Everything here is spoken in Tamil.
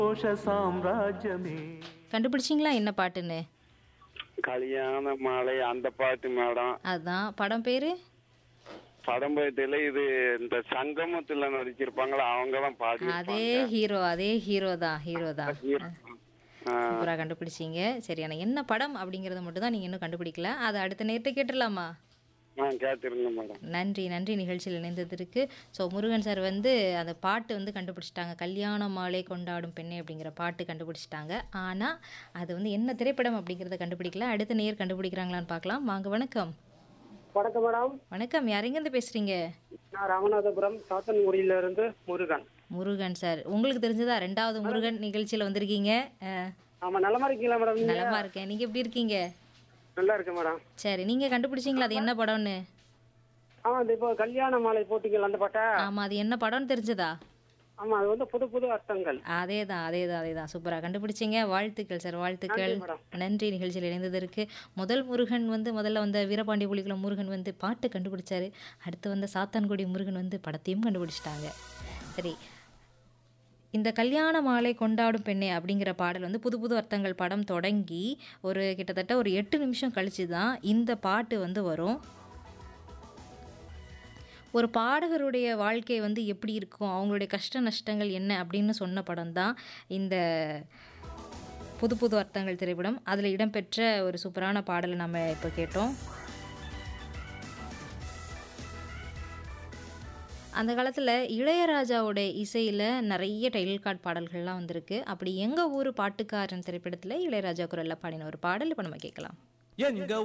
கோஷ சாம்ராஜ்யமே கண்டுபிடிச்சிங்களா என்ன பாட்டுன்னு கல்யாண மாலை அந்த பாட்டு மேடம் அதுதான் படம் பேரு படம்பயத்துல இது இந்த சங்கமத்துல நடிச்சிருப்பாங்களா அவங்க தான் பாடி அதே ஹீரோ அதே ஹீரோ தான் ஹீரோ தான் ஆ, சூப்பராக கண்டுபிடிச்சிங்க சரி ஆனால் என்ன படம் அப்படிங்கிறத மட்டும் தான் நீங்கள் இன்னும் கண்டுபிடிக்கல அதை அடுத்த நேரத்தை கேட்டுடலாமா ஆ கேட்டிருங்க மேடம் நன்றி நன்றி நிகழ்ச்சியில் இணைந்ததற்கு ஸோ முருகன் சார் வந்து அந்த பாட்டு வந்து கண்டுபிடிச்சிட்டாங்க கல்யாண மாலை கொண்டாடும் பெண்ணே அப்படிங்கிற பாட்டு கண்டுபிடிச்சிட்டாங்க ஆனால் அது வந்து என்ன திரைப்படம் அப்படிங்கிறத கண்டுபிடிக்கல அடுத்த நேர் கண்டுபிடிக்கிறாங்களான்னு பார்க்கலாம் வாங்க வணக்கம் வணக்கம் மேடம் வணக்கம் யாரெங்கேருந்து பேசுகிறீங்க நான் ராமநாதபுரம் சாத்தன்குடியில இருந்து முருகன் முருகன் சார் உங்களுக்கு தெரிஞ்சதா ரெண்டாவது முருகன் நிகழ்ச்சியில் வந்திருக்கீங்க அஹ், ஆமா நலமா இருக்கீங்களா மேடம் நீங்க நலமா இருக்கேன் நீங்கள் எப்படி இருக்கீங்க நல்லா இருக்கேன் மேடம் சரி நீங்கள் கண்டுபிடிச்சிங்களா அது என்ன படம்னு ஆமா இந்த இப்போ கல்யாண மாலை போட்டிகள் அந்த பாட்டா ஆமாம் அது என்ன படம்னு தெரிஞ்சதா ஆமா அது வந்து புது புது அர்த்தங்கள் அதே தான் அதே தான் அதே தான் சூப்பராக கண்டுபிடிச்சிங்க வாழ்த்துக்கள் சார் வாழ்த்துக்கள் நன்றி, மேடம். நன்றி நிகழ்ச்சியில் இணைந்ததற்கு முதல் முருகன் வந்து முதல்ல வந்த வீரபாண்டிய புலிகுளம் முருகன் வந்து பாட்டு கண்டுபிடிச்சாரு அடுத்து வந்த சாத்தான்குடி முருகன் வந்து படத்தையும் கண்டுபிடிச்சிட்டாங்க சரி இந்த கல்யாண மாலை கொண்டாடும் பெண்ணே அப்படிங்கிற பாடல் வந்து புது புது அர்த்தங்கள் படம் தொடங்கி ஒரு கிட்டத்தட்ட ஒரு எட்டு நிமிஷம் கழிச்சு தான் இந்த பாட்டு வந்து வரும் ஒரு பாடகருடைய வாழ்க்கை வந்து எப்படி இருக்கும் அவங்களுடைய கஷ்ட நஷ்டங்கள் என்ன அப்படின்னு சொன்ன படம் தான் இந்த புது புது அர்த்தங்கள் திரைப்படம் அதில் இடம்பெற்ற ஒரு சூப்பரான பாடலை நம்ம இப்போ கேட்டோம் அந்த காலத்தில் இளையராஜாவோட இசையில் நிறைய டைட்டில் கார்டு பாடல்கள்லாம் வந்திருக்கு அப்படி எங்கள் ஊர் பாட்டுக்காரன் திரைப்படத்தில் இளையராஜா குரலில் பாடின ஒரு பாடல் இப்போ நம்ம கேட்கலாம் எங்க